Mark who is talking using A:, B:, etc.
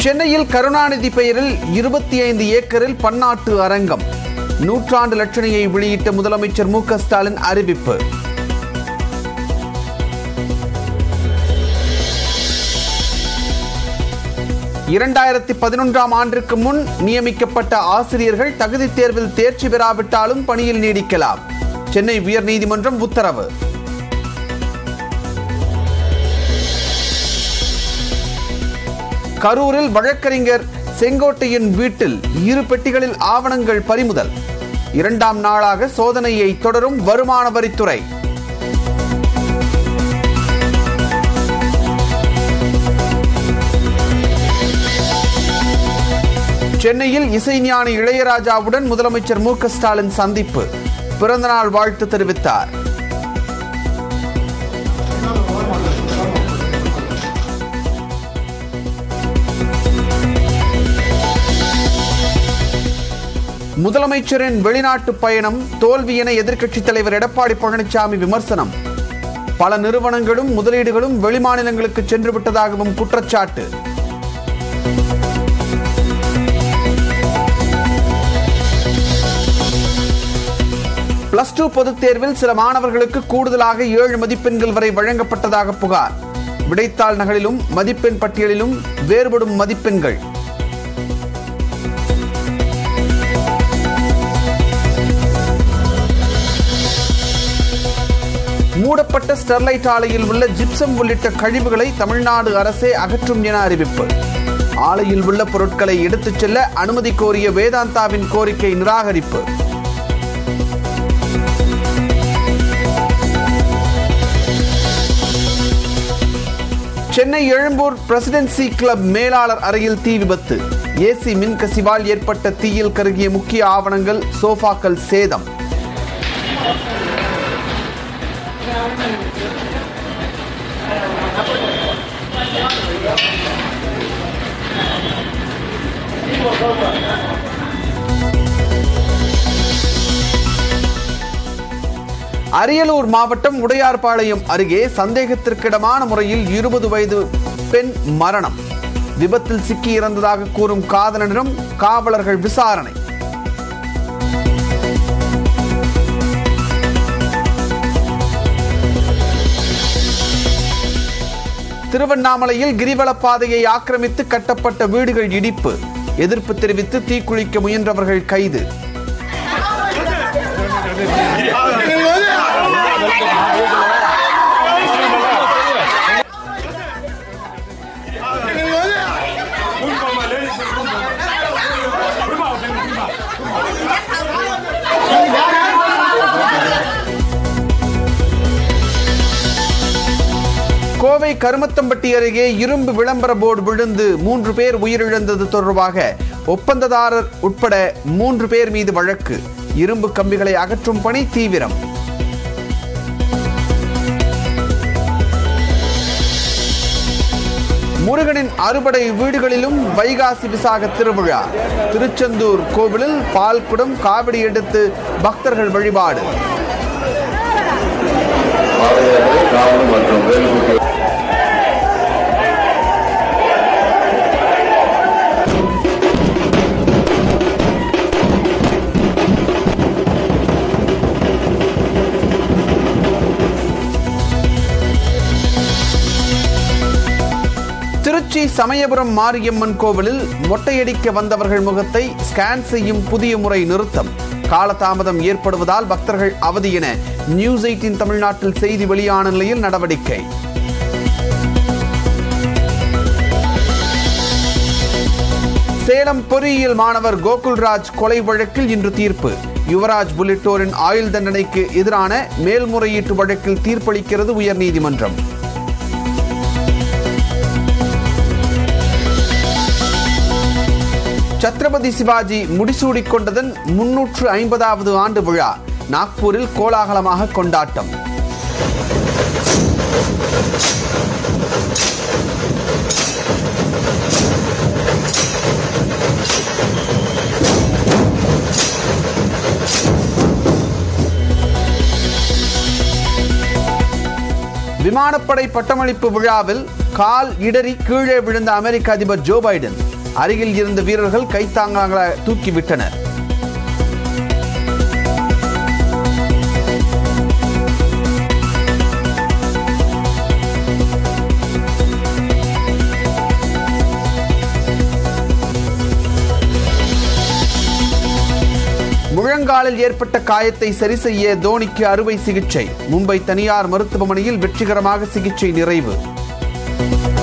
A: சென்னையில் கருணாநிதி பெயரில் இருபத்தி ஐந்து ஏக்கரில் பன்னாட்டு அரங்கம் நூற்றாண்டு லட்சணையை வெளியிட்ட முதலமைச்சர் மு க ஸ்டாலின் அறிவிப்பு இரண்டாயிரத்தி பதினொன்றாம் ஆண்டிற்கு முன் நியமிக்கப்பட்ட ஆசிரியர்கள் தகுதி தேர்வில் தேர்ச்சி பெறாவிட்டாலும் பணியில் நீடிக்கலாம் சென்னை உயர்நீதிமன்றம் உத்தரவு கரூரில் வழக்கறிஞர் செங்கோட்டையின் வீட்டில் இரு பெட்டிகளில் ஆவணங்கள் பறிமுதல் இரண்டாம் நாளாக சோதனையை தொடரும் வருமான வரித்துறை சென்னையில் இசைஞானி இளையராஜாவுடன் முதலமைச்சர் மு க ஸ்டாலின் சந்திப்பு பிறந்தநாள் வாழ்த்து தெரிவித்தார் முதலமைச்சரின் வெளிநாட்டு பயணம் தோல்வி என எதிர்க்கட்சித் தலைவர் எடப்பாடி பழனிசாமி விமர்சனம் பல நிறுவனங்களும் முதலீடுகளும் வெளிமாநிலங்களுக்கு சென்று விட்டதாகவும் குற்றச்சாட்டு பிளஸ் டூ பொதுத் தேர்வில் சில மாணவர்களுக்கு கூடுதலாக ஏழு மதிப்பெண்கள் வரை வழங்கப்பட்டதாக புகார் விடைத்தாள் நகலிலும் மதிப்பெண் பட்டியலிலும் வேறுபடும் மதிப்பெண்கள் மூடப்பட்ட ஸ்டெர்லைட் ஆலையில் உள்ள ஜிப்சம் உள்ளிட்ட கழிவுகளை தமிழ்நாடு அரசே அகற்றும் என அறிவிப்பு ஆலையில் உள்ள பொருட்களை எடுத்துச் செல்ல அனுமதி கோரிய வேதாந்தாவின் கோரிக்கை நிராகரிப்பு சென்னை எழும்பூர் பிரசிடென்சி கிளப் மேலாளர் அறையில் தீ விபத்து ஏசி மின் கசிவால் ஏற்பட்ட தீயில் கருகிய முக்கிய ஆவணங்கள் சோஃபாக்கள் சேதம் அரியலூர் மாவட்டம் உடையார்பாளையம் அருகே சந்தேகத்திற்கிடமான முறையில் இருபது வயது பெண் மரணம் விபத்தில் சிக்கி இறந்ததாக கூறும் காதலனிடம் காவலர்கள் விசாரணை திருவண்ணாமலையில் கிரிவலப் பாதையை ஆக்கிரமித்து கட்டப்பட்ட வீடுகள் இடிப்பு எதிர்ப்பு தெரிவித்து தீக்குளிக்க முயன்றவர்கள் கைது கோவை கருமத்தம்பட்டி அருகே இரும்பு விளம்பர போர்டு விழுந்து மூன்று பேர் உயிரிழந்தது தொடர்பாக ஒப்பந்ததாரர் உட்பட மூன்று பேர் மீது வழக்கு இரும்பு கம்பிகளை அகற்றும் பணி தீவிரம் முருகனின் அறுபடை வீடுகளிலும் வைகாசி விசாக திருவிழா திருச்செந்தூர் கோவிலில் பால்குடம் காவடி எடுத்து பக்தர்கள் வழிபாடு
B: ஆலயங்கள் காவல் மற்றும் வேலுக்குட்டி
A: திருச்சி சமயபுரம் மாரியம்மன் கோவிலில் மொட்டையடிக்க வந்தவர்கள் முகத்தை ஸ்கேன் செய்யும் புதிய முறை நிறுத்தம் காலதாமதம் ஏற்படுவதால் பக்தர்கள் அவதி என நியூஸ் எயிட்டின் தமிழ்நாட்டில் செய்தி வெளியான நிலையில் நடவடிக்கை சேலம் பொறியியல் மாணவர் கோகுல்ராஜ் கொலை வழக்கில் இன்று தீர்ப்பு யுவராஜ் உள்ளிட்டோரின் ஆயுள் தண்டனைக்கு எதிரான மேல்முறையீட்டு வழக்கில் தீர்ப்பளிக்கிறது உயர்நீதிமன்றம் சத்ரபதி சிவாஜி முடிசூடிக் கொண்டதன் முன்னூற்று ஐம்பதாவது ஆண்டு விழா நாக்பூரில் கோலாகலமாக கொண்டாட்டம் விமானப்படை பட்டமளிப்பு விழாவில் கால் இடறி கீழே விழுந்த அமெரிக்க அதிபர் ஜோ பைடன் அருகில் இருந்த வீரர்கள் கைத்தாங்களாக தூக்கிவிட்டனர் முழங்காலில் ஏற்பட்ட காயத்தை சரி செய்ய தோனிக்கு அறுவை சிகிச்சை மும்பை தனியார் மருத்துவமனையில் வெற்றிகரமாக சிகிச்சை நிறைவு